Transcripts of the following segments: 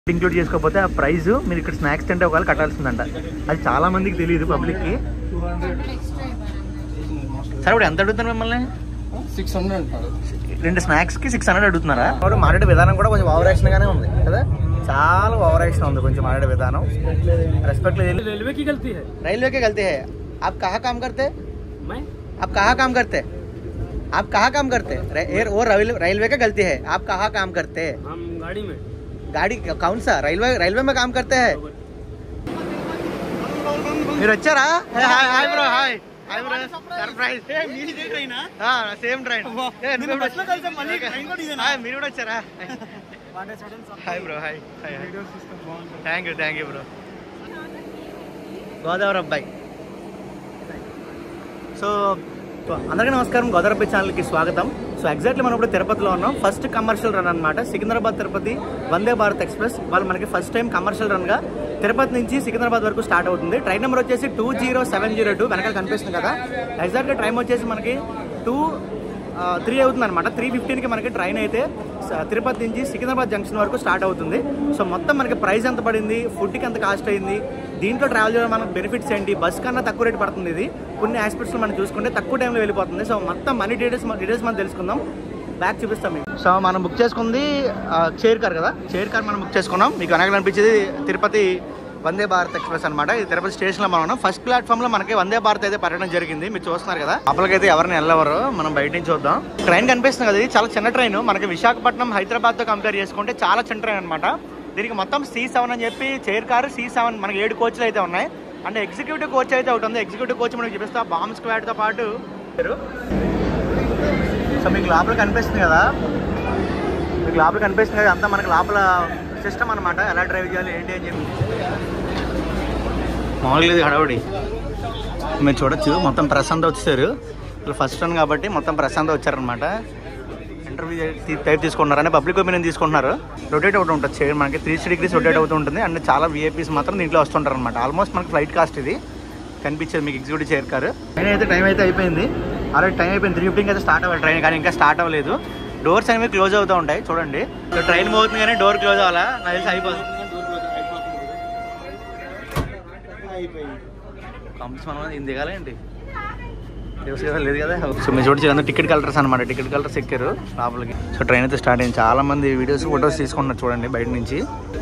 Include చేసుకోకపోతే ఆ price మీరు ఇక్కడ స్నాక్స్ తింటే ఒకవేళ కట్టాల్సిందంట అది చాలా మందికి తెలియదు పబ్లిక్కి సరే ఇప్పుడు ఎంత అడుగుతారు మిమ్మల్ని సిక్స్ హండ్రెడ్ అంటారు రెండు స్నాక్స్ కి సిక్స్ హండ్రెడ్ అడుగుతున్నారా ఎవరు మాట్లాడే విధానం కూడా కొంచెం ఓవర్ యాక్షన్ గానే ఉంది కదా చాలా ఓవర్ యాక్షన్ ఉంది కొంచెం మాట్లాడే విధానం రెస్పెక్ట్ లేదు रेलवे की गलती है రైల్वे के गलती है आप कहाँ काम करते मैं आप कहाँ काम करते आप कहाँ काम करते रे- एयर वो रेलवे रेलवे का गलती है आप कहाँ काम करते हम गाड़ी में गाड़ी कौन सा रेलवे रेलवे में काम करते हैं మీరు వచ్చారా ఏ, hi hi bro hi hi bro surprise same train hi మీరు కూడా వచ్చారా hi bro hi hi thank you thank you bro Godavari అబ్బాయి సో సో అందరికీ నమస్కారం గోదావరి అబ్బాయి ఛానల్కి స్వాగతం సో ఎగ్జాక్ట్లీ మనం ఇప్పుడు తిరుపతిలో ఉన్నాం ఫస్ట్ కమర్షియల్ రన్ అనమాట సికింద్రాబాద్ తిరుపతి వందే భారత్ ఎక్స్ప్రెస్ వాళ్ళు మనకి ఫస్ట్ టైం కమర్షియల్ రన్గా తిరుపతి నుంచి సికింద్రాబాద్ వరకు స్టార్ట్ అవుతుంది ట్రైన్ నెంబర్ వచ్చేసి two zero seven zero two వెనకాల కనిపిస్తుంది కదా ఎగ్జాక్ట్గా టైం వచ్చేసి మనకి టూ త్రీ అవుతుంది అనమాట త్రీ ఫిఫ్టీన్కి మనకి ట్రైన్ అయితే స- తిరుపతి నుంచి సికింద్రాబాద్ జంక్షన్ వరకు స్టార్ట్ అవుతుంది సో మొత్తం మనకి ప్రైస్ ఎంత పడింది ఫుడ్కి ఎంత కాస్ట్ అయింది దీంట్లో ట్రావెల్ చేయడం మనకు బెనిఫిట్స్ ఏంటి బస్ కన్నా తక్కువ రేట్ పడుతుంది ఇది కొన్ని ఆస్పెక్ట్స్లో మనం చూసుకుంటే తక్కువ టైంలో వెళ్ళిపోతుంది సో మొత్తం మనీ డీటెయిల్స్ డీటెయిల్స్ మనం తెలుసుకుందాం బ్యాక్ చూపిస్తాం మీకు సో మనం బుక్ చేసుకుంది చైర్ కార్ కదా చైర్ కార్ మనం బుక్ చేసుకున్నాం మీకు వెనకాల అనిపించేది తిరుపతి వందే భారత్ ఎక్స్ప్రెస్ అనమాట ఇది తిరుపతి స్టేషన్ లో మనం ఉన్నాం ఫస్ట్ ప్లాట్ఫామ్ లో మనకి వందే భారత్ అయితే పడడం జరిగింది మీరు చూస్తున్నారు కదా అప్పటికైతే ఎవరిని వెళ్ళవరు మనం బయట నుంచి చూద్దాం ట్రైన్ కనిపిస్తుంది కదా ఇది చాలా చిన్న ట్రైన్ మనకి విశాఖపట్నం హైదరాబాద్ తో కంపేర్ చేసుకుంటే చాలా చిన్న ట్రైన్ అనమాట దీనికి మొత్తం సి సెవెన్ అని చెప్పి చైర్ కార్ సి సెవెన్ మనకి ఏడు కోచ్లు అయితే ఉన్నాయి అంటే ఎగ్జిక్యూటివ్ కోచ్ అయితే ఒకటి ఉంది ఎగ్జిక్యూటివ్ కోచ్ మనకి చూపిస్తా బాంబ్ స్క్వాడ్ తో పాటు సో మీకు లోపల కనిపిస్తుంది కదా మీకు లోపల కనిపిస్తుంది కదా అంతా మనకి లోపల సిస్టమ్ అనమాట ఎలా డ్రైవ్ చేయాలి ఏంటి అని చెప్పి మామూలుగా ఇది హడావుడి మీరు చూడొచ్చు మొత్తం ప్రెస్ అంతా వచ్చేసారు వీళ్ళు ఫస్ట్ రన్ కాబట్టి మొత్తం ప్రెస్ అంతా వచ్చారనమాట ఇంటర్వ్యూ టైప్ తీసుకుంటున్నారు అంటే పబ్లిక్ ఒపీనియన్ తీసుకుంటున్నారు రొటేట్ అవుతూ ఉంటుంది చైర్ మనకి త్రీ డిగ్రీస్ రొటేట్ అవుతూ ఉంటుంది అండ్ చాలా విఐపీస్ మాత్రం దీంట్లో వస్తుంటారు అనమాట ఆల్మోస్ట్ మనకి ఫ్లైట్ కాస్ట్ ఇది కనిపించేది మీకు ఎగ్జిక్యూటివ్ చైర్ కార్ ట్రైన్ అయితే టైం అయితే అయిపోయింది ఆల్రెడీ టైం అయిపోయింది త్రీ ఫిఫ్టీన్కి అయితే స్టార్ట్ అవ్వాలి ట్రైన్ కానీ ఇంకా స్టార్ట్ అవ్వలేదు డోర్స్ అనేవి క్లోజ్ అవుతూ ఉంటాయి చూడండి సో ట్రైన్ పోతుంది కానీ డోర్ క్లోజ్ అవ్వాలా నాకు తెలిసి అయిపోతుంది కంప్లీట్ మనం ఇది దిగాలి ఏంటి తెలుసు కదా లేదు కదా సో మీరు చూడచ్చు టికెట్ కలర్స్ అనమాట టికెట్ కలర్స్ ఎక్కారు లోపలికి సో ట్రైన్ అయితే స్టార్ట్ అయింది చాలా మంది వీడియోస్ ఫొటోస్ తీసుకున్నారు చూడండి బయట నుంచి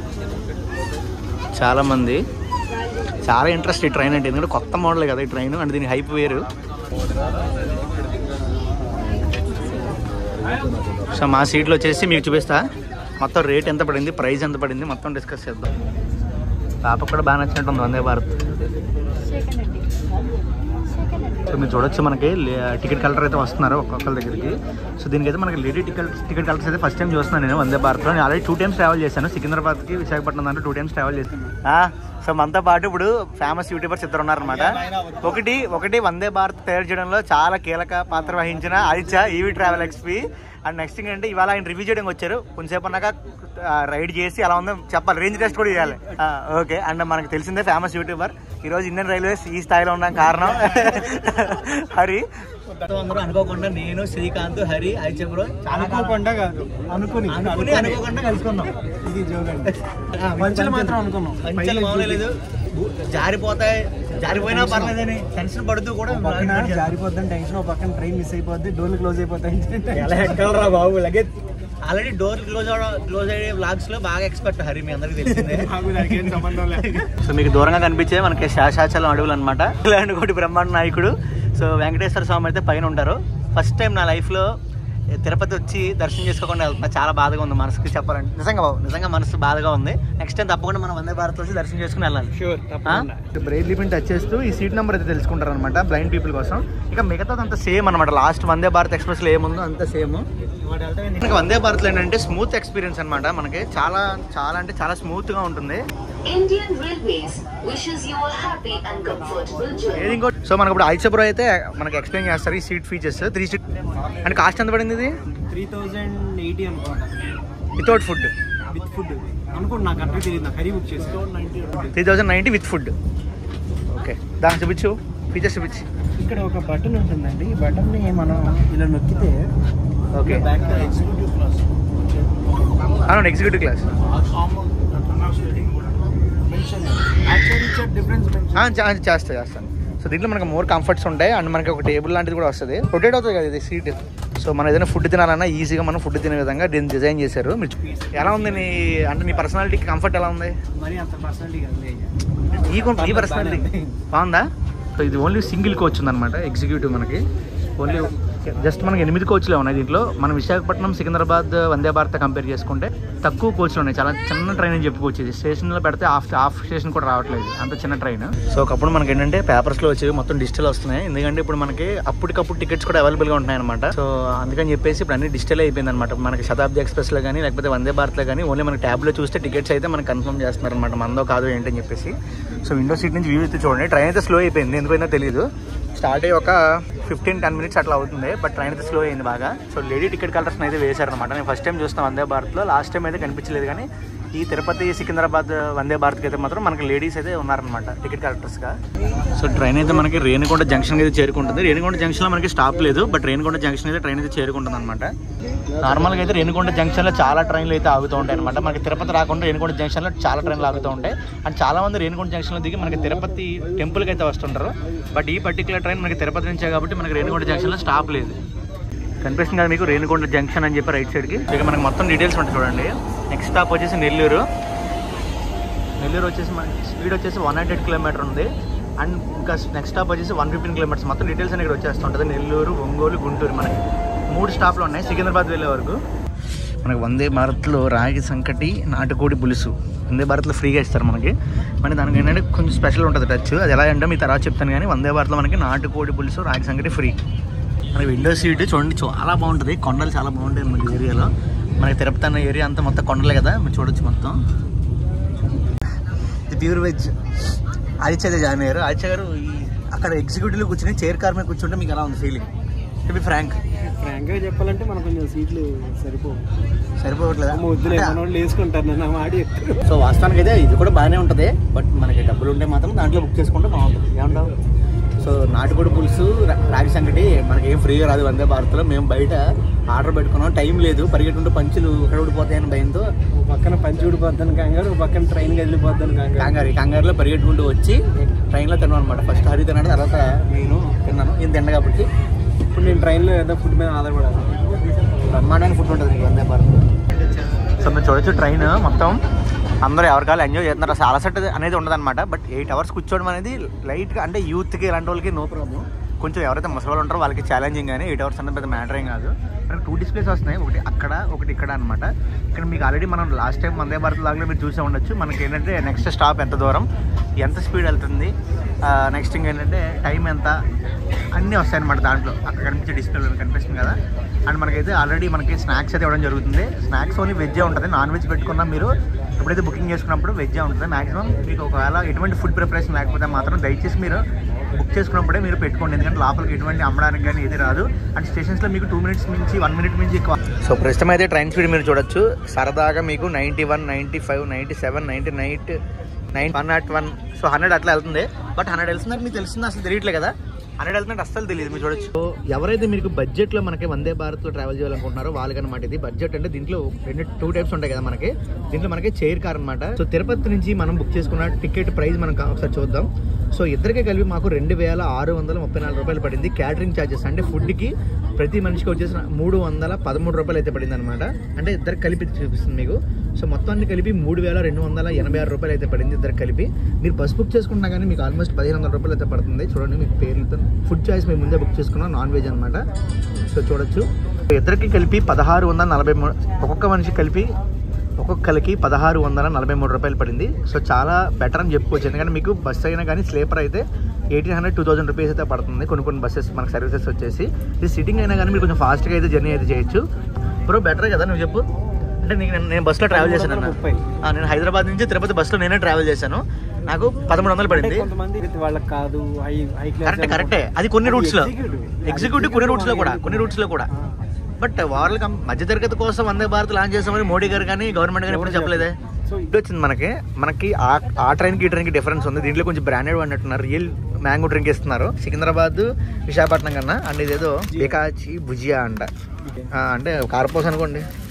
చాలా మంది చాలా ఇంట్రెస్ట్ ఈ ట్రైన్ అంటే ఎందుకంటే కొత్త మోడల్ కదా ఈ ట్రైన్ అంటే దీని హైప్ వేరు సో మా సీట్లో వచ్చేసి మీకు చూపిస్తా మొత్తం రేట్ ఎంత పడింది ప్రైస్ ఎంత పడింది మొత్తం డిస్కస్ చేద్దాం పాపకు కూడా బాగా నచ్చినట్టు ఉంది వందే భారత్ సో మీరు చూడొచ్చు మనకి టికెట్ కలర్ అయితే వస్తున్నారు ఒక్కొక్కరి దగ్గరికి సో దీనికైతే మనకి లేడీ టికెట్ టికెట్ కలర్స్ అయితే ఫస్ట్ టైం చూస్తున్నాను నేను వందే భారత్లో నేను ఆల్రెడీ టూ టైమ్స్ ట్రావెల్ చేశాను సికింద్రాబాద్కి విశాఖపట్నం దాంట్లో టూ టైమ్స్ ట్రావెల్ చేశాను సో మనతో పాటు ఇప్పుడు ఫేమస్ యూట్యూబర్స్ ఇద్దరు ఉన్నారనమాట ఒకటి ఒకటి వందే భారత్ తయారు చేయడంలో చాలా కీలక పాత్ర వహించిన Aditya EV travel XP and next ఏంటంటే ఇవాళ ఆయన రివ్యూ చేయడానికి వచ్చారు కొంచెంసేపు అన్నాక రైడ్ చేసి అలా ఉందో చెప్పాలి రేంజ్ టెస్ట్ కూడా చేయాలి ఓకే అండ్ మనకు తెలిసిందే ఫేమస్ యూట్యూబర్ ఈ రోజు ఇండియన్ రైల్వేస్ ఈ స్థాయిలో ఉండడం కారణం హరి అందరూ అనుకోకుండా నేను శ్రీకాంత్ హరి ఆదిత్య బ్రో అనుకోకుండా కాదు అనుకుని అనుకుని అనుకోకుండా కలుసుకున్నాం ఇది జోగండి మంచిలు మాత్రం అనుకున్నాం పంచలు మామూలు లేదు జారిపోతాయి జారిపోయినా పర్లేదని టెన్షన్ పడుతూ కూడా ఓ పక్కన జారిపోద్దని టెన్షన్ ఓ పక్కన ట్రైన్ మిస్ అయిపోద్ది డోర్లు క్లోజ్ అయిపోతాయి ఎలా ఎక్కడరా బాబు luggage already door close close అయ్యే వ్లాగ్స్ లో బాగా ఎక్స్పెక్ట్ హరి మీ అందరికి తెలిసిందే నాకు దానికి ఏం సంబంధం లేదు సో మీకు దూరంగా కనిపించే మనకి శాశాచలం అడవులు అనమాట ఇలాంటి ఒకటి బ్రహ్మాండ నాయకుడు సో వెంకటేశ్వర స్వామి అయితే పైన ఉంటారు ఫస్ట్ టైం నా లైఫ్లో తిరుపతి వచ్చి దర్శనం చేసుకోకుండా వెళ్తున్నా చాలా బాధగా ఉంది మనసుకి చెప్పాలంటే నిజంగా బాబు నిజంగా మనసు బాధగా ఉంది నెక్స్ట్ టైం తప్పకుండా మనం వందే భారత్ వచ్చి దర్శనం చేసుకుని వెళ్ళాలి షూర్ బ్రెయిల్ లిపిని టచ్ చేస్తూ ఈ సీట్ నెంబర్ అయితే తెలుసుకుంటారు అనమాట బ్లైండ్ పీపుల్ కోసం ఇక మిగతాది అంత సేమ్ అనమాట లాస్ట్ వందే భారత్ ఎక్స్ప్రెస్ లో ఏముందో అంత సేమ్ మనకి వందే భారత్ లో ఏంటంటే స్మూత్ ఎక్స్పీరియన్స్ అనమాట మనకి చాలా చాలా అంటే చాలా స్మూత్ గా ఉంటుంది Indian Railways wishes you a happy and comfortable journey. ఏది ఇంకో సో మనకు ఇప్పుడు ఐసబ్రో అయితే మనకి ఎక్స్ప్లెయిన్ చేస్తారు ఈ seat features three seat and cost ఎంత పడింది ఇది త్రీ థౌజండ్ ఎయిటీ అనుకోండి వితౌట్ ఫుడ్ విత్ ఫుడ్ అనుకోండి నాకు అంటే తెలియదు నాకు హరి బుక్ చేసి three thousand ninety with food okay దాన్ని చూపించు ఫీచర్స్ చూపించి ఇక్కడ ఒక బటన్ ఉంటుందండి ఈ బటన్ ని మనం ఇలా నొక్కితే ఓకే బ్యాక్ ఎగ్జిక్యూటివ్ క్లాస్ అవును ఎగ్జిక్యూటివ్ క్లాస్ ఆ, చే- చేస్తా చేస్తాను సో దీంట్లో మనకి మోర్ కంఫర్ట్స్ ఉంటాయి అండ్ మనకి ఒక టేబుల్ లాంటిది కూడా వస్తుంది రొటేట్ అవుతుంది కదా ఇది సీట్ సో మనం ఏదైనా ఫుడ్ తినాలన్నా ఈజీగా మనం ఫుడ్ తినే విధంగా దీన్ని డిజైన్ చేశారు మీరు చూ- ఎలా ఉంది నీ అంటే నీ పర్సనాలిటీకి కంఫర్ట్ ఎలా ఉంది మరి అంత పర్సనాలిటీ కదా ఈ ఈ పర్సనాలిటీ బాగుందా సో ఇది ఓన్లీ సింగిల్ కోచ్ ఉందన్నమాట ఎగ్జిక్యూటివ్ మనకి ఓన్లీ జస్ట్ మనకి ఎనిమిది కోచ్లే ఉన్నాయి దీంట్లో మనం విశాఖపట్నం సికింద్రాబాద్ వందే భారత్ కంపేర్ చేసుకుంటే తక్కువ కోచ్లు ఉన్నాయి చాలా చిన్న ట్రైన్ అని చెప్పుకోవచ్చు ఇది స్టేషన్లో పెడితే హాఫ్ హాఫ్ స్టేషన్ కూడా రావట్లేదు అంత చిన్న ట్రైన్ సో ఒకప్పుడు మనకి ఏంటంటే పేపర్స్లో వచ్చేవి మొత్తం డిజిటల్ వస్తున్నాయి ఎందుకంటే ఇప్పుడు మనకి అప్పటికప్పుడు టికెట్స్ కూడా అవైలబుల్గా ఉంటున్నాయి అనమాట సో అందుకని చెప్పేసి ఇప్పుడు అన్ని డిజిటల్ అయిపోయింది అనమాట మనకి శతాబ్ది ఎక్స్ప్రెస్లో కానీ లేకపోతే వందే భారత్లో కానీ ఓన్లీ మనకి ట్యాబ్లో చూస్తే టికెట్స్ అయితే మనకి కన్ఫర్మ్ చేస్తున్నారు అనమాట మందో కాదో ఏంటని చెప్పేసి సో విండో సీట్ నుంచి వ్యూ అయితే చూడండి ట్రైన్ అయితే స్లో అయిపోయింది ఎందుకైనా తెలియదు స్టార్ట్ అయ్యి ఒక ఫిఫ్టీన్ టెన్ మినిట్స్ అట్లా అవుతుంది బట్ ట్రైన్ అయితే స్లో అయింది బాగా సో లేడీ టికెట్ కలర్స్ అయితే వేశారనమాట నేను ఫస్ట్ టైం చూస్తాను వందే భారత్లో లాస్ట్ టైం అయితే కనిపించలేదు కానీ ఈ తిరుపతి సికింద్రాబాద్ వందే భారత్కి అయితే మాత్రం మనకి లేడీస్ అయితే ఉన్నారనమాట టికెట్ కలెక్టర్స్గా సో ట్రైన్ అయితే మనకి రేణికొండ జంక్షన్ అయితే చేరుకుంటుంది రేణికొండ జంక్షన్లో మనకి స్టాప్ లేదు బట్ రేణికొండ జంక్షన్ అయితే ట్రైన్ అయితే చేరుకుంటుంది అనమాట నార్మల్గా అయితే రేణికొండ జంక్షన్లో చాలా ట్రైన్లు అయితే ఆగుతూ ఉంటాయి అనమాట మనకి తిరుపతి రాకుండా రేణికొండ జంక్షన్లో చాలా ట్రైన్లు ఆగుతూ ఉంటాయి అండ్ చాలా మంది రేణికొండ జంక్షన్లో దిగి మనకి తిరుపతి టెంపుల్కి అయితే వస్తుంటారు బట్ ఈ పర్టికులర్ ట్రైన్ మనకి తిరుపతి నుంచే కాబట్టి మనకి రేణికొండ జంక్షన్లో స్టాప్ లేదు కనిపిస్తుంది కదా మీకు రేణికొండ జంక్షన్ అని చెప్పి రైట్ సైడ్కి ఇక మనకి మొత్తం డీటెయిల్స్ ఉంటాయి చూడండి నెక్స్ట్ స్టాప్ వచ్చేసి నెల్లూరు నెల్లూరు వచ్చేసి మనకి స్పీడ్ వచ్చేసి వన్ హండ్రెడ్ కిలోమీటర్ ఉంది అండ్ ఇంకా నెక్స్ట్ స్టాప్ వచ్చేసి వన్ ఫిఫ్టీన్ కిలోమీటర్స్ మొత్తం డీటెయిల్స్ అనేది ఇక్కడ వచ్చేస్తుంటుంది నెల్లూరు ఒంగోలు గుంటూరు మనకి మూడు స్టాప్లు ఉన్నాయి సికింద్రాబాద్ వెళ్ళే వరకు మనకి వందే భారత్లో రాగి సంకటి నాటుకోడి పులుసు వందే భారత్లో ఫ్రీగా ఇస్తారు మనకి మరి దానికి ఏంటంటే కొంచెం స్పెషల్ ఉంటుంది టచ్ అది ఎలా అంటే మీ తర్వాత చెప్తాను కానీ వందే భారత్లో మనకి నాటుకోడి పులుసు రాగి సంకటి ఫ్రీ మనకి విండో సీట్ చూడండి చాలా బాగుంటుంది కొండలు చాలా బాగుంటాయి మన ఏరియాలో మనకి తిరుపతి అన్న ఏరియా అంతా మొత్తం కొండలే కదా మీరు చూడొచ్చు మొత్తం ఇది ప్యూర్ వెజ్ ఆదిత్య అయితే జాయిన్ అయ్యారు ఆదిత్య గారు ఈ అక్కడ ఎగ్జిక్యూటివ్లో కూర్చుని చైర్ కార్ మీద కూర్చుంటే మీకు ఎలా ఉంది ఫీలింగ్ టు బి ఫ్రాంక్ ఫ్రాంక్గా చెప్పాలంటే మనకు కొంచెం సీట్లు సరిపోవు సరిపోవట్లేదా అమ్మ వద్దులే అంటే- మన వాళ్ళు వేసుకుంటారు నన్ను ఆ మాట చెప్తారు సో వాస్తవానికి అయితే ఇది కూడా బాగానే ఉంటుంది బట్ మనకి డబ్బులు ఉంటే మాత్రం దాంట్లో బుక్ చేసుకుంటే బాగుంటుంది ఏమంటావు సో నాటుకోడి పులుసు రా- రాగి సంగటి మనకి ఏం ఫ్రీగా రాదు వందే భారత్లో మేము బయట ఆర్డర్ పెట్టుకున్నాం టైం లేదు పరిగెట్టుంటే పంచులు ఎక్కడ ఊడిపోతాయని భయంతో ఓ పక్కన పంచి ఊడిపోద్దాను కంగారు ఓ పక్కన ట్రైన్ కదిలిపోద్దాను కంగారు కంగారు కంగారులో పరిగెట్టుకుంటూ వచ్చి ట్రైన్లో తిన్నాను అనమాట ఫస్ట్ హరి తిన్నాడు తర్వాత నేను తిన్నాను నేను తిన్నా కాబట్టి ఇప్పుడు నేను ట్రైన్లో ఏదో ఫుడ్ మీద ఆధారపడాలి బ్రహ్మాండమైన ఫుడ్ ఉంటుంది నీకు వందే భారత్ సో మీరు చూడొచ్చు ట్రైన్ మొత్తం అందరూ ఎవరికాలు ఎంజాయ్ చేస్తున్నారు అసలు అలసట అనేది ఉండదన్నమాట బట్ ఎయిట్ అవర్స్ కూర్చోవడం అనేది లైట్గా అంటే యూత్కి ఇలాంటి వాళ్ళకి నో ప్రాబ్లం కొంచెం ఎవరైతే ముసలి వాళ్ళు ఉంటారో వాళ్ళకి ఛాలెంజింగ్ కానీ ఎయిట్ అవర్స్ అనేది పెద్ద మ్యాటర్ ఏం కాదు మనకి టూ డిస్ప్లేస్ వస్తున్నాయి ఒకటి అక్కడ ఒకటి ఇక్కడ అనమాట ఇక్కడ మీకు ఆల్రెడీ మనం లాస్ట్ టైం వందే భారత్ లాగా మీరు చూసే ఉండొచ్చు మనకి ఏంటంటే నెక్స్ట్ స్టాప్ ఎంత దూరం ఎంత స్పీడ్ వెళ్తుంది నెక్స్ట్ ఏంటంటే టైం ఎంత అన్నీ వస్తాయి అనమాట దాంట్లో అక్కడ కనిపించే డిస్ప్లేలో కనిపిస్తుంది కదా అండ్ మనకైతే ఆల్రెడీ మనకి స్నాక్స్ అయితే ఇవ్వడం జరుగుతుంది స్నాక్స్ ఓన్లీ వెజ్జే ఉంటుంది నాన్ వెజ్ పెట్టుకున్నా మీరు ఎప్పుడైతే బుకింగ్ చేసుకున్నప్పుడు వెజ్జే ఉంటుంది మాక్సిమం మీకు ఒకవేళ ఎటువంటి ఫుడ్ ప్రిపరేషన్ లేకపోతే మాత్రం దయచేసి మీరు బుక్ చేసుకున్నప్పుడే మీరు పెట్టుకోండి ఎందుకంటే లోపలికి ఎటువంటి అమ్మడానికి కానీ ఏది రాదు అండ్ స్టేషన్స్లో మీకు టూ మినిట్స్ నుంచి వన్ మినిట్ నుంచి ఎక్కువ సో ప్రస్తుతం అయితే ట్రైన్ స్పీడ్ మీరు చూడొచ్చు సరదాగా మీకు ninety one ninety five ninety seven ninety night nine one not one so hundred అట్లా వెళ్తుంది బట్ హండ్రెడ్ వెళ్తున్నట్టు మీకు తెలుస్తుంది అసలు తెలియట్లే కదా హండ్రెడ్ వెళ్తున్నట్టు అస్సలు తెలియదు మీరు చూడొచ్చు సో ఎవరైతే మీకు బడ్జెట్లో మనకి వందే భారత్లో ట్రావెల్ చేయాలనుకుంటున్నారో వాళ్ళకనమాట ఇది బడ్జెట్ అంటే దీంట్లో రెండు టూ టైప్స్ ఉంటాయి కదా మనకి దీంట్లో మనకి చైర్ కార్ అనమాట సో తిరుపతి నుంచి మనం బుక్ చేసుకున్న టికెట్ ప్రైస్ మనం కా- ఒకసారి చూద్దాం సో ఇద్దరికి కలిపి మాకు రెండు వేల ఆరు వందల ముప్పై నాలుగు రూపాయలు పడింది క్యాటరింగ్ ఛార్జెస్ అంటే ఫుడ్కి ప్రతి మనిషికి వచ్చేసి మూడు వందల పదమూడు రూపాయలు అయితే పడింది అనమాట అంటే ఇద్దరికి కలిపి చూపిస్తుంది మీకు సో మొత్తాన్ని కలిపి మూడు వేల రెండు వందల ఎనభై ఆరు రూపాయలు అయితే పడింది ఇద్దరికి కలిపి మీరు బస్ బుక్ చేసుకున్నా కానీ మీకు ఆల్మోస్ట్ పదిహేను వందల రూపాయలు అయితే పడుతుంది చూడండి మీకు పేర్లతో ఫుడ్ చాయిస్ మేము ముందే బుక్ చేసుకున్నాం నాన్ వెజ్ అనమాట సో చూడొచ్చు ఇద్దరికి కలిపి పదహారు వందల నలభై మూడు ఒక్కొక్క మనిషి కలిపి ఒక్కొక్కరికి పదహారు వందల నలభై మూడు రూపాయలు పడింది సో చాలా బెటర్ అని చెప్పుకోవచ్చు ఎందుకంటే మీకు బస్ అయినా కానీ స్లీపర్ అయితే eighteen hundred two thousand rupees అయితే పడుతుంది కొన్ని కొన్ని బస్సెస్ మనకి సర్వీసెస్ వచ్చేసి ఇది సిట్టింగ్ అయినా కానీ మీరు కొంచెం ఫాస్ట్గా అయితే జర్నీ అయితే చేయొచ్చు బ్రో బెటర్ కదా నువ్వు చెప్పు అంటే నీకు నేను- నేను బస్సులో ట్రావెల్ చేశాను అన్న ముప్పై. ఆ, నేను హైదరాబాద్ నుంచి తిరుపతి బస్సులో నేనే ట్రావెల్ చేశాను నాకు పదమూడు వందలు అంటే పడింది కొంతమంది ఇది వాళ్ళకి కాదు హై హై క్లాస్ కరెక్టే కరెక్టే అది కొన్ని రూట్స్ లో executive. ఎగ్జిక్యూటివ్ కొన్ని రూట్స్ లో కూడా కొన్ని రూట్స్ లో కూడా బట్ వాళ్ళకి మధ్య తరగతి కోసం వందే భారత్ లాంచ్ చేస్తామని మోడీ గారు కానీ గవర్నమెంట్ కానీ ఎప్పుడు చెప్పలేదే సో ఇప్పుడు వచ్చింది మనకి మనకి ఆ ఆ ట్రైన్కి ఈ ట్రైన్కి డిఫరెన్స్ ఉంది దీంట్లో కొంచెం బ్రాండెడ్ అన్నట్టున్నారు రియల్ మ్యాంగో డ్రింక్ ఇస్తున్నారు సికింద్రాబాద్ విశాఖపట్నం కన్నా అండ్ ఇదేదో ఏకాచి భుజియా అంట ఆ, అంటే కారపోస్ అనుకోండి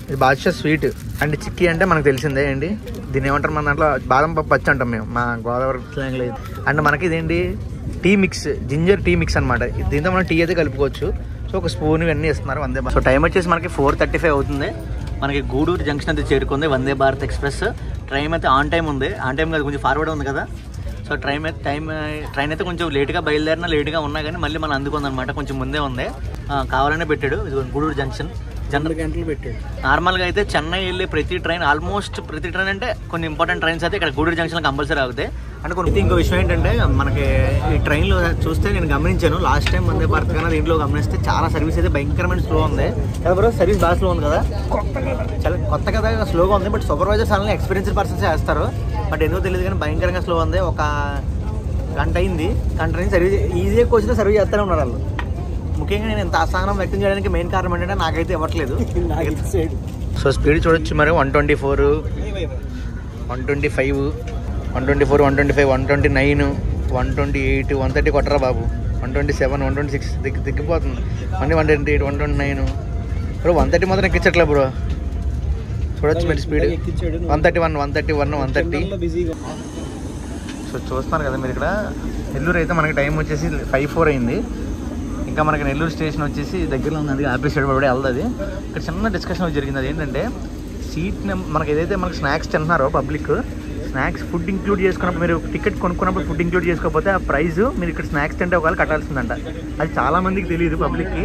ఇది బాదుషా స్వీట్ అండ్ చిక్కీ అంటే మనకు తెలిసిందే ఏంటి దీన్ని ఏమంటారు మన దాంట్లో బాదం పప్పు పచ్చి అంటాం మేము మా గోదావరి స్లాంగ్లో ఇది అండ్ మనకి ఇదేంటి tea mix ginger tea mix అనమాట దీంతో మనం టీ అయితే కలుపుకోవచ్చు సో ఒక స్పూన్ ఇవన్నీ ఇస్తున్నారు వందే భారత్ సో టైం వచ్చేసి మనకి ఫోర్ థర్టీ ఫైవ్ అవుతుంది మనకి గూడూరు జంక్షన్ అయితే చేరుకుంది వందే భారత్ ఎక్స్ప్రెస్ ట్రైన్ అయితే ఆన్ టైం ఉంది ఆన్ టైం కాదు కొంచెం ఫార్వర్డ్ ఉంది కదా సో ట్రైన్ అయితే టైం ట్రైన్ అయితే కొంచెం లేట్గా బయలుదేరినా లేట్గా ఉన్నా కానీ మళ్ళీ మనం అందుకుందనమాట కొంచెం ముందే ఉంది ఆ, కావాలనే పెట్టాడు ఇది గూడూరు జంక్షన్ జనరల్ రెండు గంటలు పెట్టాడు నార్మల్గా అయితే చెన్నై వెళ్ళే ప్రతి ట్రైన్ ఆల్మోస్ట్ ప్రతి ట్రైన్ అంటే కొన్ని ఇంపార్టెంట్ ట్రైన్స్ అయితే ఇక్కడ గూడూరు జంక్షన్ కంపల్సరీ ఆగుతాయి అంటే కొన్ని ఇంకో విషయం ఏంటంటే మనకి ఈ ట్రైన్లో చూస్తే నేను గమనించాను లాస్ట్ టైం వందే భారత్ కన్నా దీంట్లో గమనిస్తే చాలా సర్వీస్ అయితే భయంకరమైన స్లో ఉంది కదా బ్రో సర్వీస్ బాగా స్లో ఉంది కదా చాలా కొత్త కదా స్లోగా ఉంది బట్ సూపర్వైజర్స్ అలానే ఎక్స్పీరియన్స్డ్ పర్సన్స్ చేస్తారు బట్ ఎందుకో తెలియదు కానీ భయంకరంగా స్లో ఉంది ఒక గంట అయింది గంట నుంచి సర్వీస్ ఈజీగా వచ్చినా సర్వీస్ చేస్తూనే ఉన్నారు వాళ్ళు ముఖ్యంగా నేను ఇంత అసహనం వ్యక్తం చేయడానికి మెయిన్ కారణం ఏంటంటే నాకైతే ఇవ్వట్లేదు నాకు ఇటు సైడ్ సో స్పీడ్ చూడొచ్చు మరి one twenty four one twenty five one twenty four one twenty five one twenty nine one twenty eight one thirty కొట్టరా బాబు one twenty seven one twenty six దిగ్గి దిగిపోతుంది మళ్ళీ one twenty eight one twenty nine bro one thirty మాత్రం ఎక్కించట్లే bro చూడొచ్చు మరి speed ఎక్కించాడు one thirty one one thirty one one thirty బిజీగా సో చూస్తున్నారు కదా మీరు ఇక్కడ నెల్లూరు అయితే మనకి టైం వచ్చేసి ఫైవ్ ఫోర్ అయింది ఇంకా మనకి నెల్లూరు స్టేషన్ వచ్చేసి దగ్గరలో ఉంది అది ఆపేసాడు పడి వెళ్తుంది ఇక్కడ చిన్న డిస్కషన్ జరిగింది అది ఏంటంటే సీట్ మనకి ఏదైతే మనకి స్నాక్స్ తింటున్నారో పబ్లిక్ స్నాక్స్ ఫుడ్ ఇంక్లూడ్ చేసుకున్నప్పుడు మీరు టికెట్ కొనుక్కున్నప్పుడు ఫుడ్ ఇంక్లూడ్ చేసుకోకపోతే ఆ ప్రైస్ మీరు ఇక్కడ స్నాక్స్ తింటే ఒకవేళ కట్టాల్సిందంట అది చాలా మందికి తెలియదు పబ్లిక్కి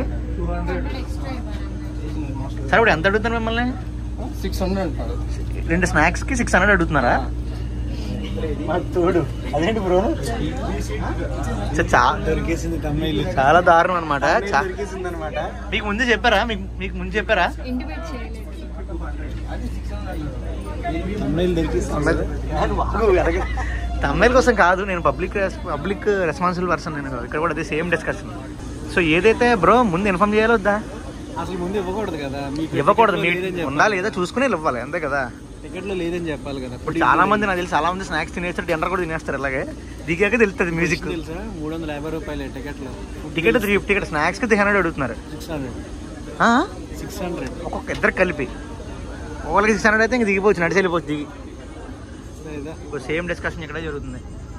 సరే ఇప్పుడు ఎంత అడుగుతారు మిమ్మల్ని సిక్స్ హండ్రెడ్ అంటారు రెండు స్నాక్స్కి సిక్స్ హండ్రెడ్ అడుగుతున్నారా తోడు అదేంటి బ్రో చా దొరికేసింది తమిళ చాలా దారుణం అనమాట దొరికేసింది అనమాట మీకు ముందు చెప్పారా మీకు మీకు ముందు చెప్పారా ఇంటిమేట్ చేయలేదు తమిళ దొరికేసింది తమిళ కోసం కాదు నేను పబ్లిక్ పబ్లిక్ రెస్పాన్సిబుల్ పర్సన్ నేను ఇక్కడ కూడా అదే సేమ్ డిస్కషన్ సో ఏదైతే బ్రో ముందు ఇన్ఫార్మ్ చేయాలో వద్దా అసలు ముందు ఇవ్వకూడదు కదా మీకు ఇవ్వకూడదు టికెట్లో మీ లేదని ఉందా చెప్పాలి. లేదా చూసుకుని ఇవ్వాలి అంతే కదా టికెట్ లో లేదని చెప్పాలి కదా ఇప్పుడు చాలా మంది నాకు తెలిసి చాలా మంది స్నాక్స్ తినేస్తారు డిన్నర్ కూడా తినేస్తారు ఇలాగే దిగాక తెలుస్తుంది మ్యూజిక్ తెలుసా మూడు వందల యాభై రూపాయలు టికెట్ లో టికెట్ త్రీ ఫిఫ్టీ ఇక్కడ స్నాక్స్కి త్రీ హండ్రెడ్ అడుగుతున్నారు సిక్స్ హండ్రెడ్ ఆ? సిక్స్ హండ్రెడ్ ఒక్కొక్క ఇద్దరు కలిపి ఒకరికి సిక్స్ హండ్రెడ్ అయితే ఇంక దిగిపోవచ్చు నడిచి వెళ్ళిపోవచ్చు దిగి ఇప్పుడు సేమ్ డిస్కషన్ ఇక్కడ జరుగుతుంది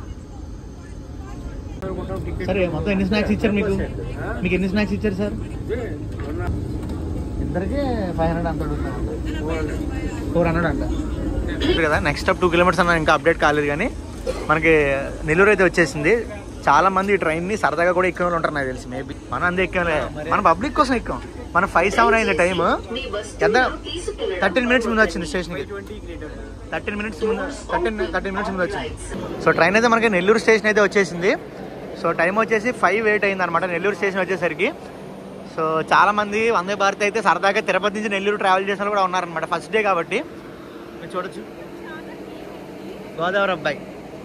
సరే మొత్తం ఎన్ని స్నాక్స్ ఇచ్చారు మీకు మీకు ఎన్ని స్నాక్స్ ఇచ్చారు సార్ ఇద్దరికి ఫైవ్ హండ్రెడ్ అంత ఫోర్ హండ్రెడ్ అంట కదా నెక్స్ట్ అప్ టూ కిలోమీటర్స్ అన్న ఇంకా అప్డేట్ కాలేదు కానీ మనకి నెల్లూరు అయితే వచ్చేసింది చాలా మంది ఈ ట్రైన్ని సరదాగా కూడా ఎక్కిన వాళ్ళు ఉంటారు నాకు తెలిసి మేబీ మనం అందే ఎక్కాంలే మన పబ్లిక్ కోసం ఎక్కాం మన ఫైవ్ సెవెన్ అయింది టైం ఎంత థర్టీన్ మినిట్స్ ముందు వచ్చింది స్టేషన్కి థర్టీన్ మినిట్స్ ముందు థర్టీన్ థర్టీన్ మినిట్స్ ముందు వచ్చింది సో ట్రైన్ అయితే మనకి నెల్లూరు స్టేషన్ అయితే వచ్చేసింది సో టైం వచ్చేసి ఫైవ్ ఎయిట్ అయింది అనమాట నెల్లూరు స్టేషన్ వచ్చేసరికి సో చాలా మంది వందే భారత్ అయితే సరదాగా తిరుపతి నుంచి నెల్లూరు ట్రావెల్ చేసిన వాళ్ళు కూడా ఉన్నారనమాట ఫస్ట్ డే కాబట్టి మీరు చూడొచ్చు గోదావరి అబ్బాయి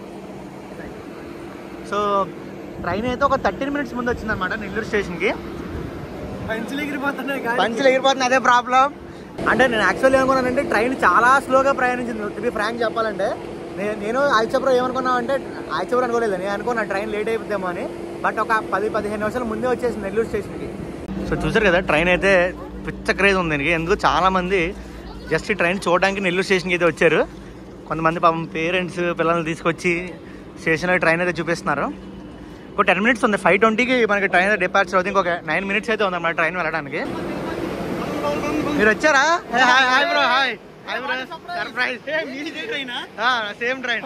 సో ట్రైన్ అయితే ఒక థర్టీన్ మినిట్స్ ముందు వచ్చిందనమాట నెల్లూరు స్టేషన్కి పంచులు ఎగిరిపోతున్నాయి పంచులు ఎగిరిపోతుంది అదే ప్రాబ్లం అంటే నేను యాక్చువల్లీ ఏమనుకున్నానంటే ట్రైన్ చాలా స్లోగా ప్రయాణించింది టు బి ఫ్రాంక్ చెప్పాలంటే నేను నేను ఆదిత్యపురం ఏమనుకున్నాను అంటే ఆదిత్యపురం అనుకోలేదు నేను అనుకున్నా ట్రైన్ లేట్ అయిపోద్దేమో అని బట్ ఒక పది పదిహేను నిమిషాల ముందే వచ్చేసింది నెల్లూరు స్టేషన్కి సో చూసారు కదా ట్రైన్ అయితే పిచ్చ క్రేజ్ ఉంది దీనికి ఎందుకు చాలా మంది జస్ట్ ఈ ట్రైన్ చూడడానికి నెల్లూరు స్టేషన్కి అయితే వచ్చారు కొంతమంది పాపం పేరెంట్స్ పిల్లల్ని తీసుకొచ్చి స్టేషన్లో ట్రైన్ అయితే చూపిస్తున్నారు ఒక టెన్ మినిట్స్ ఉంది ఫైవ్ ట్వంటీకి మనకి ట్రైన్ డిపార్చర్ అవుతుంది ఇంకొక నైన్ మినిట్స్ అయితే ఉంది మన ట్రైన్ వెళ్ళడానికి మీరు వచ్చారా hi bro hi hi bro surprise same train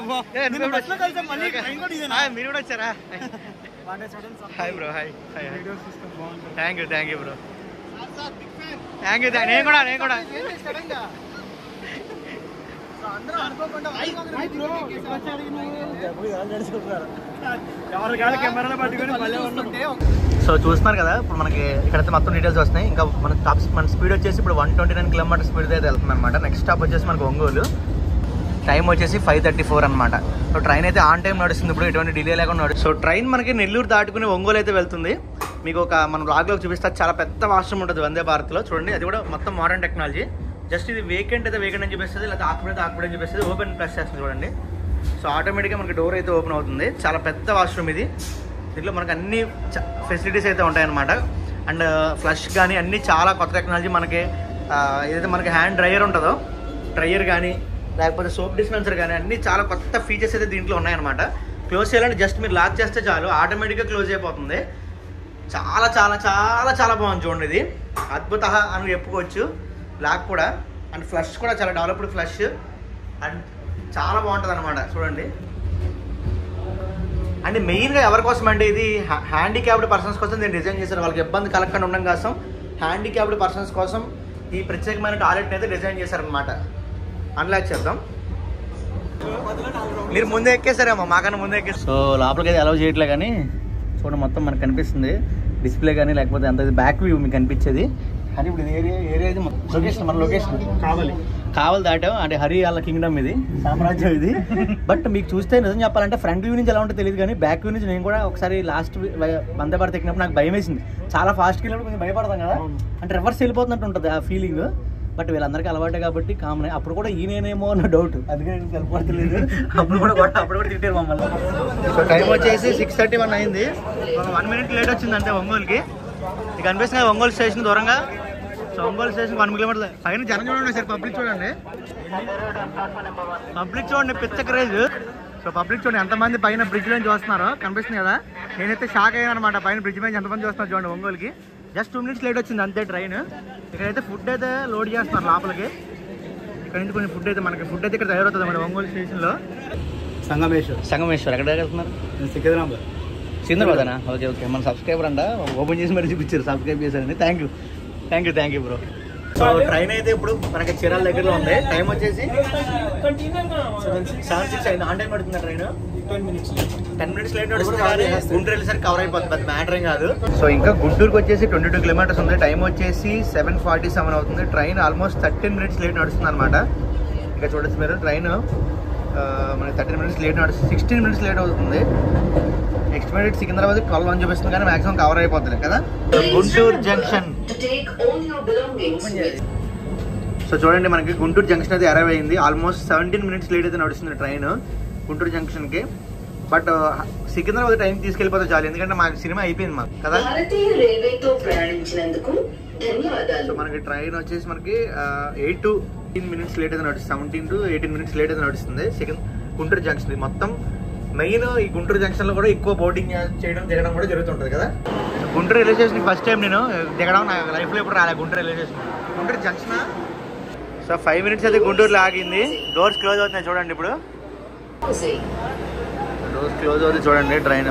మీరు కూడా వచ్చారా hi bro hi hi thank you thank you bro thank you నేను కూడా నేను కూడా సో చూస్తున్నారు కదా ఇప్పుడు మనకి ఇక్కడైతే మొత్తం డీటెయిల్స్ వస్తున్నాయి ఇంకా మన టాప్ మన స్పీడ్ వచ్చేసి ఇప్పుడు one twenty nine kilometre speed అయితే వెళ్తుంది అనమాట నెక్స్ట్ స్టాప్ వచ్చేసి మనకు ఒంగోలు టైం వచ్చేసి ఫైవ్ థర్టీ ఫోర్ అనమాట సో ట్రైన్ అయితే ఆన్ టైం నడుస్తుంది ఇప్పుడు ఎటువంటి డిలే లేకుండా నడుస్తుంది సో ట్రైన్ మనకి నెల్లూరు దాటుకుని ఒంగోలు అయితే వెళ్తుంది మీకు ఒక మన బ్లాగ్లో చూపిస్తే చాలా పెద్ద వాష్రూమ్ ఉంటుంది వందే భారత్లో చూడండి అది కూడా మొత్తం మోడర్న్ టెక్నాలజీ జస్ట్ ఇది వేకెంట్ అయితే వేకెంట్ అని చూపిస్తుంది లేదా ఆక్యుపెంట్ ఆక్యుపెంట్ అని చూపిస్తుంది ఓపెన్ ప్రెస్ చేస్తుంది చూడండి సో ఆటోమేటిక్గా మనకి డోర్ అయితే ఓపెన్ అవుతుంది చాలా పెద్ద వాష్రూమ్ ఇది దీంట్లో మనకు అన్ని ఫెసిలిటీస్ అయితే ఉంటాయన్నమాట అండ్ ఫ్లష్ కానీ అన్ని చాలా కొత్త టెక్నాలజీ మనకి ఆ, ఏదైతే మనకి హ్యాండ్ డ్రైయర్ ఉంటుందో డ్రైయర్ కానీ లేకపోతే సోప్ డిస్పెన్సర్ కానీ అన్ని చాలా కొత్త ఫీచర్స్ అయితే దీంట్లో ఉన్నాయన్నమాట క్లోజ్ చేయాలంటే జస్ట్ మీరు లాక్ చేస్తే చాలు ఆటోమేటిక్గా క్లోజ్ అయిపోతుంది చాలా చాలా చాలా చాలా బాగుంది చూడండి ఇది అద్భుత అని చెప్పుకోవచ్చు లాక్ కూడా అండ్ ఫ్లష్ కూడా చాలా డెవలప్డ్ ఫ్లష్ అండ్ చాలా బాగుంటుంది అనమాట చూడండి అండ్ మెయిన్గా ఎవరి కోసం అంటే ఇది హ్యాండిక్యాప్డ్ పర్సన్స్ కోసం నేను డిజైన్ చేశాను వాళ్ళకి ఇబ్బంది కలగకుండా ఉండడం కోసం హ్యాండిక్యాప్డ్ పర్సన్స్ కోసం ఈ ప్రత్యేకమైన టాయిలెట్ని అయితే డిజైన్ చేశారనమాట అన్లాక్ చేద్దాం మీరు ముందే ఎక్కేసారేమో మాకన్నా ముందే ఎక్కే సో లోపలికి అయితే అలౌ చేయట్లే కానీ చూడండి మొత్తం మనకు కనిపిస్తుంది డిస్ప్లే కానీ లేకపోతే అంత బ్యాక్ వ్యూ మీకు కనిపించేది హరి ఇప్పుడు ఇది ఏరియా ఏరియా ఇది లొకేషన్ మన లొకేషన్ కావాలి కావాలి దాటాం అంటే హరి వాళ్ళ కింగ్డమ్ ఇది సామ్రాజ్యం ఇది బట్ మీకు చూస్తే నిజం చెప్పాలంటే ఫ్రంట్ వ్యూ నుంచి ఎలా ఉంటుందో తెలియదు కానీ బ్యాక్ వ్యూ నుంచి నేను కూడా ఒకసారి లాస్ట్ వందే భారత్ ఎక్కినప్పుడు నాకు భయం వేసింది చాలా ఫాస్ట్కి వెళ్ళినప్పుడు కొంచెం భయపడతాం కదా అంటే రివర్స్ వెళ్ళిపోతున్నట్టు ఉంటుంది ఆ ఫీలింగ్ బట్ వీళ్ళందరికీ అలవాటే కాబట్టి కామన్ అప్పుడు కూడా ఈయనేనేమో అన్న డౌట్ అందుకే నేను కనపడతలేదు అప్పుడు కూడా కొట్ట- అప్పుడు కూడా తిట్టారు మమ్మల్ని సో టైం వచ్చేసి సిక్స్ థర్టీ వన్ అయింది ఒక వన్ మినిట్ లేట్ వచ్చింది అంతే ఒంగోలుకి ఇక అనిపిస్తుంది కదా ఒంగోలు స్టేషన్ దూరంగా so Ongole station one kilometre పైన జనం చూడండి సార్ పబ్లిక్ చూడండి పబ్లిక్ చూడండి పిచ్చ క్రేజ్ సో పబ్లిక్ చూడండి ఎంతమంది పైన బ్రిడ్జ్ నుంచి చూస్తున్నారో కనిపిస్తుంది కదా నేనైతే షాక్ అయ్యాను అనమాట పైన బ్రిడ్జ్ మీద ఎంతమంది చూస్తున్నారు చూడండి ఒంగోలుకి జస్ట్ టూ మినిట్స్ లేట్ వచ్చింది అంతే ట్రైన్ ఇక్కడైతే ఫుడ్ అయితే లోడ్ చేస్తున్నారు లోపలికి ఇక్కడ నుంచి కొంచెం ఫుడ్ అయితే మనకి ఫుడ్ అయితే ఇక్కడ తయారవుతుంది మన ఒంగోలు స్టేషన్లో సంగమేశ్వర్ సంగమేశ్వర్ ఎక్కడ వెళ్తున్నారు సికింద్రాబాద్ సికింద్రాబాదేనా ఓకే ఓకే మన సబ్స్క్రైబర్ అంట ఓపెన్ చేసి మరి చూపించారు సబ్స్క్రైబ్ చేశారని thank you thank you thank you bro so train అయితే ఇప్పుడు మనకి చీరాల దగ్గరలో ఉంది టైం వచ్చేసి సెవెన్ సిక్స్ అయింది ఆన్ టైం పడుతుంది ట్రైన్ టెన్ మినిట్స్ లేట్ నడుస్తుంది కానీ గుంటూరు వెళ్ళేసరికి కవర్ అయిపోతుంది అది మ్యాటర్ ఏం కాదు సో ఇంకా గుంటూరుకి వచ్చేసి ట్వంటీ టూ కిలోమీటర్స్ ఉంది టైం వచ్చేసి సెవెన్ ఫార్టీ సెవెన్ అవుతుంది train almost thirteen minutes late నడుస్తుంది అనమాట ఇంకా చూడొచ్చు మీరు ట్రైన్ మనకి థర్టీన్ మినిట్స్ లేట్ నడుస్తుంది సిక్స్టీన్ మినిట్స్ లేట్ అవుతుంది నెక్స్ట్ మినిట్ సికింద్రాబాద్ ట్వెల్వ్ అని చూపిస్తుంది కానీ మాక్సిమం కవర్ అయిపోతుంది కదా Guntur junction To take all your belongings with so చూడండి మనకి గుంటూరు జంక్షన్ అయితే అరైవ్ అయింది ఆల్మోస్ట్ సెవెంటీన్ మినిట్స్ లేట్ అయితే నడుస్తుంది train Guntur జంక్షన్కి but Secunderabad time తీసుకెళ్ళిపోతే చాలు ఎందుకంటే మా సినిమా అయిపోయింది మాకు కదా భారతీయ రైల్వేతో ప్రయాణించినందుకు సో ధన్యవాదాలు మనకి ట్రైన్ వచ్చేసి మనకి eight to eighteen minutes late అయితే నడుస్తుంది seventeen to eighteen minutes late అయితే నడుస్తుంది సెకండ్ గుంటూరు జంక్షన్ ఇది మొత్తం మెయిన్ ఈ గుంటూరు జంక్షన్ లో కూడా ఎక్కువ బోటింగ్ చేయడం దిగడం కూడా జరుగుతుంటది కదా Guntur railway station first time నేను దిగడం నా లైఫ్ లో ఇప్పుడు రాలే Guntur railway station Guntur junction so five minutes అయితే గుంటూరులో ఆగింది డోర్స్ క్లోజ్ అవుతున్నాయి చూడండి ఇప్పుడు Closing. డోర్స్ క్లోజ్ అవుతుంది చూడండి ట్రైన్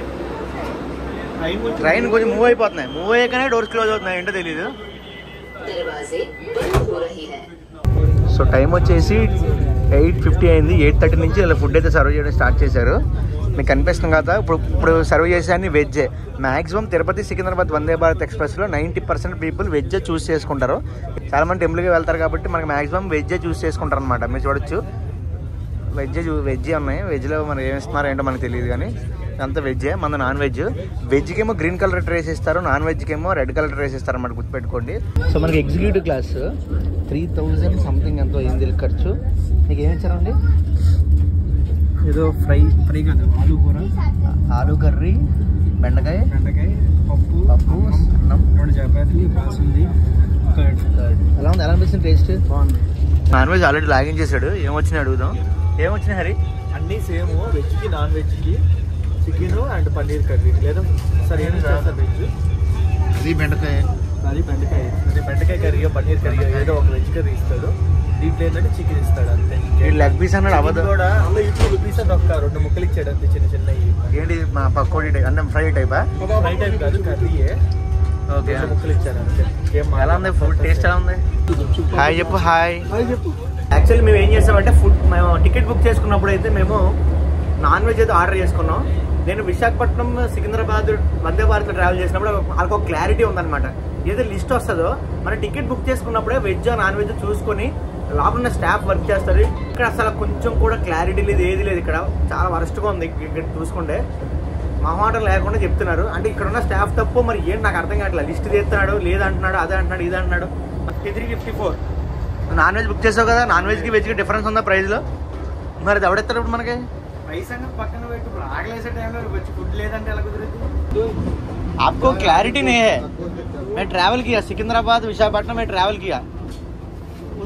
ట్రైన్ కొంచెం మూవ్ అయిపోతున్నాయి మూవ్ అయ్యాకనే డోర్స్ క్లోజ్ అవుతున్నాయి ఏంటో తెలియదు दरवाजे बंद हो रही है సో టైం వచ్చేసి ఎయిట్ ఫిఫ్టీ అయింది ఎయిట్ థర్టీ నుంచి ఇలా ఫుడ్ అయితే సర్వ్ చేయడం స్టార్ట్ చేశారు మీకు కనిపిస్తుంది కదా ఇప్పుడు ఇప్పుడు సర్వ్ చేసేది వెజ్జే మాక్సిమం తిరుపతి సికింద్రాబాద్ వందే భారత్ ఎక్స్ప్రెస్లో నైంటీ పర్సెంట్ పీపుల్ వెజ్జే చూస్ చేసుకుంటారు చాలా మంది టెంపుల్కి వెళ్తారు కాబట్టి మనకి మాక్సిమం వెజ్జే చూస్ చేసుకుంటారు అనమాట మీరు చూడొచ్చు వెజ్ వెజ్ ఉన్నాయి వెజ్లో మరి ఏమి ఇస్తున్నారో ఏంటో మనకు తెలియదు కానీ అంతా వెజ్జే మన నాన్ వెజ్ వెజ్కి ఏమో గ్రీన్ కలర్ డ్రెస్ ఇస్తారు నాన్ వెజ్కి ఏమో రెడ్ కలర్ డ్రెస్ ఇస్తారు అన్నమాట గుర్తుపెట్టుకోండి సో మనకి executive class three thousand something ఎంతో అయింది ఖర్చు మీకు ఏమి ఇచ్చారండి ఏదో ఫ్రై ఫ్రై కాదు ఆలు కూర ఆలు కర్రీ బెండకాయ బెండకాయ పప్పు పప్పు అన్నం రెండు చపాతీలు బాసుంది కర్డ్ ఎలా ఉంది ఎలా అనిపిస్తుంది టేస్ట్ బాగుంది నాన్ వెజ్ ఆల్రెడీ లాగిన్ చేశాడు ఏమొచ్చినాయి అడుగుదాం ఏమొచ్చినాయి హరి అన్నీ సేమ్ వెజ్కి నాన్ వెజ్కి చికెన్ అండ్ పన్నీర్ కర్రీ లేదా సార్ ఏం చేస్తారు వెజ్ అది బెండకాయ అది బెండకాయ అది బెండకాయ కర్రీ పన్నీర్ కర్రీ ఏదో ఒక వెజ్ కర్రీ ఇస్తాడు దీంట్లో ఏంటంటే చికెన్ ఇస్తాడు అంతే వీడు లెగ్ పీస్ అన్నాడు Chicken అబద్ధం కూడా ఇప్పుడు పీస్ అని ఒక రెండు ముక్కలు ఇచ్చాడు అంతే చిన్న చిన్నవి ఏంటి మా పక్కోడి టైప్ అన్నం ఫ్రై టైపా ఫ్రై టైప్ కాదు కర్రీయే ఓకే రెండు ముక్కలు ఇచ్చాడు అంతే ఏం ఎలా ఉంది ఫుడ్ టేస్ట్ ఎలా ఉంది హాయ్ చెప్పు హాయ్ హాయ్ చెప్పు యాక్చువల్లీ మేము ఏం చేసామంటే ఫుడ్ మేము టికెట్ బుక్ చేసుకున్నప్పుడు అయితే మేము నాన్ వెజ్ అయితే ఆర్డర్ చేసుకున్నాం నేను విశాఖపట్నం సికింద్రాబాద్ వందే భారత్ ట్రావెల్ చేసినప్పుడు వాళ్ళకి ఒక క్లారిటీ ఉందన్నమాట ఏదో లిస్ట్ వస్తుందో మన టికెట్ బుక్ చేసుకున్నప్పుడే వెజ్ నాన్ వెజ్ చూసుకొని లోపల ఉన్న స్టాఫ్ వర్క్ చేస్తారు ఇక్కడ అసలు కొంచెం కూడా క్లారిటీ లేదు ఏది లేదు ఇక్కడ చాలా వరస్ట్గా ఉంది ఇక్కడ చూసుకుంటే మొహమాటం లేకుండా చెప్తున్నారు అంటే ఇక్కడ ఉన్న స్టాఫ్ తప్పు మరి ఏంటి నాకు అర్థం కావట్లేదు లిస్ట్ తీస్తున్నాడు లేదంటున్నాడు అదే అంటున్నాడు ఇది అంటున్నాడు fifty three fifty four non veg book చేసావు కదా నాన్ వెజ్కి వెజ్కి డిఫరెన్స్ ఉందా ప్రైస్లో మరి అది ఎవడెత్తారు ఇప్పుడు మనకి రైస్ అన్న పక్కన పెట్టి ఇప్పుడు ఆకలేసే టైంలో వచ్చి ఫుడ్ లేదంటే ఎలా కుదురుతుంది आपको क्लैरिटी नहीं है मैं ट्रैवल किया सिकंदराबाद विशाखापट्टनम में ट्रैवल किया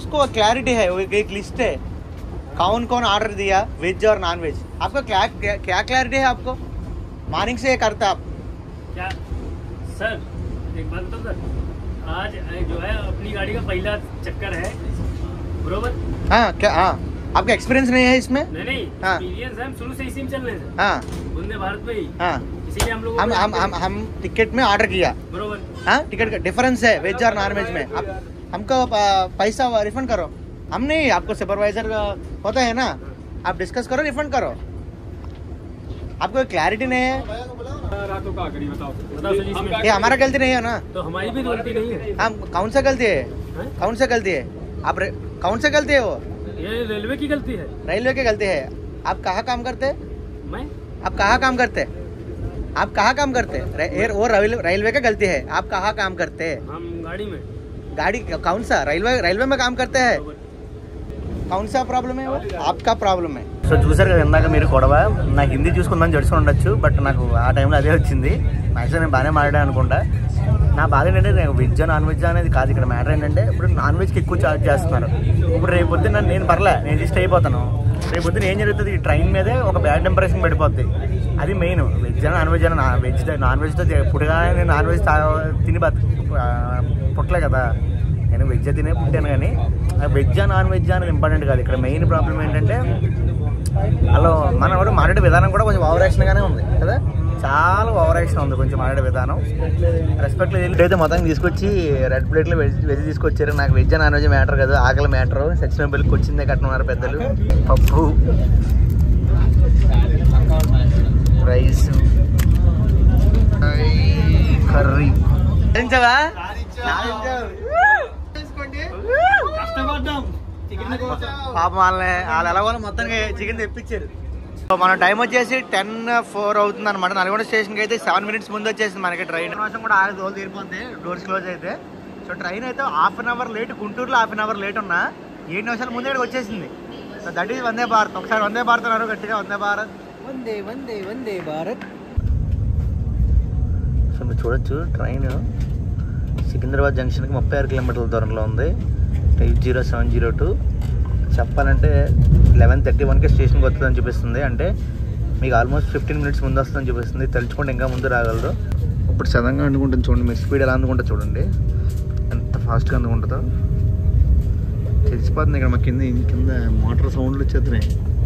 उसको क्लैरिटी है वो एक, एक लिस्ट है कौन कौन ऑर्डर दिया वेज और नॉन वेज आपको क्या क्या, क्या क्लैरिटी है आपको मॉर्निंग से ये करता आप क्या सर एक बात बताओ सर आज अ, जो है अपनी गाड़ी का पहला चक्कर है बरोबर हाँ क्या हाँ आपका एक्सपीरियंस नहीं है इसमें नहीं नहीं हाँ। एक्सपीरियंस है हम शुरू से इसी में चल रहे हैं हाँ सर वंदे भारत में ही हाँ इसीलिए हम लोग हम हम हम हम टिकट में ऑर्डर किया बरोबर हाँ टिकट का डिफरेंस है वेज और नॉन वेज में आप हमको प- पैसा रिफंड करो हम नहीं आपको सुपरवाइजर होता है ना आप डिस्कस करो रिफंड करो आपको क्लैरिटी नहीं है रातों का करी बताओ बताओ सर इसमें ये हमारा गलती नहीं है ना तो हमारी भी तो गलती नहीं है हम कौन सा गलती है हैं? कौन सा गलती है आप रे- कौन सा गलती है वो ये रेलवे की गलती है रेलवे की गलती है आप कहाँ काम करते मैं आप कहाँ काम करते आप कहाँ काम करते रे- ये- वो रेलवे रेलवे का गलती है आप कहाँ काम करते हम गाड़ी में गाड़ी कौन सा रेलवे रेलवे में काम करते हैं बरोबर. కౌన్ సా ప్రాబ్లమ్ ఆప్కా ప్రాబ్లమ్ సో చూసారు కదా ఇందాక మీరు గొడవ నాకు హిందీ చూసుకుందని జడుచుకుని ఉండొచ్చు బట్ నాకు ఆ టైంలో అదే వచ్చింది మ్యాక్సిమం నేను బాగానే మాట్లాడాను అనుకుంటా నా బాధ ఏంటంటే నేను వెజ్ నాన్ వెజ్ అనేది కాదు ఇక్కడ మ్యాటర్ ఏంటంటే ఇప్పుడు నాన్ వెజ్కి ఎక్కువ చార్జ్ చేస్తున్నారు ఇప్పుడు రేపు పొద్దున్న నేను పర్లే నేను జస్ట్ అయిపోతాను రేపు పొద్దున్న ఏం జరుగుతుంది ఈ ట్రైన్ మీదే ఒక బ్యాడ్ ఇంప్రెషన్ పడిపోద్ది అది మెయిన్ వెజ్ నాన్ వెజ్ అని వెజ్ నాన్ వెజ్తో పుట్టగానే నేను నాన్ వెజ్ తా తిని బతు ఆ, పుట్టలే కదా నేను వెజ్ తినే పుట్టాను కానీ వెజ్ నాన్ వెజ్ అనేది ఇంపార్టెంట్ కాదు ఇక్కడ మెయిన్ ప్రాబ్లం ఏంటంటే అలా మన కూడా మాట్లాడే విధానం కూడా కొంచెం ఓవర్ యాక్షన్గానే ఉంది కదా చాలా ఓవర్ యాక్షన్ ఉంది కొంచెం మాట్లాడే విధానం రెస్పెక్ట్ లేదు అయితే మొత్తం తీసుకొచ్చి రెడ్ ప్లేట్లో వెజ్ వెజ్ తీసుకొచ్చారు నాకు వెజ్ నాన్ వెజ్ మ్యాటర్ కదా ఆకలి మ్యాటర్ సచిన బిల్కి వచ్చిందే కట్టనున్నారు పెద్దలు పప్పు రైస్ కర్రీ సాధించావా పాపం వాళ్ళని వాళ్ళు ఎలా వాళ్ళు మొత్తానికి చికెన్ తెప్పించారు సో మన టైం వచ్చేసి టెన్ ఫోర్ అవుతుంది అనమాట నల్గొండ స్టేషన్కి అయితే సెవెన్ మినిట్స్ ముందు వచ్చేసింది మనకి ట్రైన్ నిమిషం కూడా ఆగదు దోలు తీరిపోతుంది డోర్స్ క్లోజ్ అయితే సో ట్రైన్ అయితే హాఫ్ అన్ అవర్ లేట్ గుంటూరులో హాఫ్ అన్ అవర్ లేట్ ఉన్నా ఏడు నిమిషాల ముందే ఇక్కడికి వచ్చేసింది so that is Vande Bharat ఒకసారి వందే భారత్ అన్నారు గట్టిగా వందే భారత్ వందే వందే వందే భారత్ సో మీరు చూడొచ్చు ట్రైన్ సికింద్రాబాద్ జంక్షన్కి ముప్పై ఆరు కిలోమీటర్ల దూరంలో ఉంది eight zero seven zero two చెప్పాలంటే లెవెన్ థర్టీ వన్కి స్టేషన్కి వస్తుందని చూపిస్తుంది అంటే మీకు ఆల్మోస్ట్ ఫిఫ్టీన్ మినిట్స్ ముందు వస్తుందని చూపిస్తుంది తలుచుకుంటే ఇంకా ముందు రాగలరు ఇప్పుడు సడన్గా అందుకుంటుంది చూడండి మీ స్పీడ్ ఎలా అందుకుంటుంది చూడండి ఎంత ఫాస్ట్గా అందుకుంటుందో తెలిసిపోతుంది ఇక్కడ మా కింద కింద మోటార్ సౌండ్లు వచ్చేస్తున్నాయి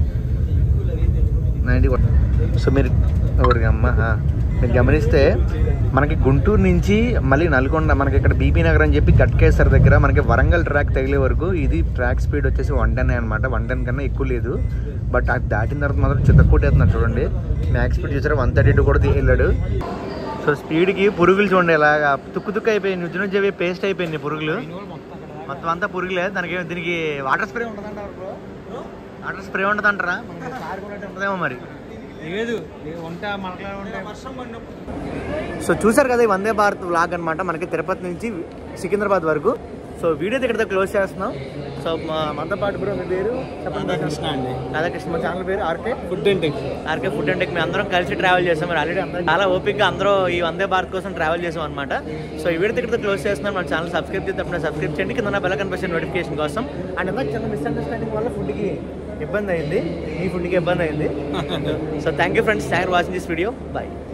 నైంటీ సో మీరు ఒకటి అమ్మ ఆ, మీరు గమనిస్తే మనకి గుంటూరు నుంచి మళ్ళీ నల్గొండ మనకి ఇక్కడ బీబీ నగర్ అని చెప్పి గట్కేసర్ దగ్గర మనకి వరంగల్ ట్రాక్ తగిలే వరకు ఇది ట్రాక్ స్పీడ్ వచ్చేసి వన్ టెన్ అనమాట వన్ టెన్ కన్నా ఎక్కువ లేదు బట్ అది దాటిన తర్వాత మాత్రం చిత్తకొట్టేస్తున్నాడు చూడండి మ్యాక్స్ స్పీడ్ చూసారా వన్ థర్టీ టూ కూడా తీ- వెళ్ళాడు సో స్పీడ్కి పురుగులు చూడండి ఇలాగా తుక్కు తుక్కు అయిపోయి నుంచి నుంచి అవి పేస్ట్ అయిపోయింది పురుగులు మొత్తం అంతా పురుగులే దానికి దీనికి వాటర్ స్ప్రే ఉంటుందంటారా బ్రో వాటర్ స్ప్రే ఉంటుందంటారా మనకి కారు కొన్నట్టు ఉంటుందేమో మరి లేదు వంట మనకలా ఉంటాయి సో చూసారు కదా ఈ వందే భారత్ వ్లాగ్ అనమాట మనకి తిరుపతి నుంచి సికింద్రాబాద్ వరకు సో వీడియో ఇక్కడ క్లోజ్ చేస్తున్నాం సో మా మనతో పాటు బ్రో మీ పేరు చెప్పండి కృష్ణ అండి రాధాకృష్ణ మా ఛానల్ పేరు RK food and RK food and tech మేము అందరం కలిసి ట్రావెల్ చేసాం మరి ఆల్రెడీ అందరం చాలా ఓపిక్గా అందరూ ఈ వందే భారత్ కోసం ట్రావెల్ చేసాం అనమాట సో ఈ వీడియో ఇక్కడ క్లోజ్ చేస్తున్నాం మన ఛానల్ సబ్స్క్రైబ్ చేస్తే అప్పుడు సబ్స్క్రైబ్ చేయండి కింద బెల్ కనిపించిన నోటిఫికేషన్ కోసం అండ్ ఇందాక చిన్న మిస్అండర్స్టాండింగ్ వల్ల ఫుడ్కి ఇబ్బంది అయింది మీ ఫుడ్కి ఇబ్బంది అయింది so thank you friends thank watching this video bye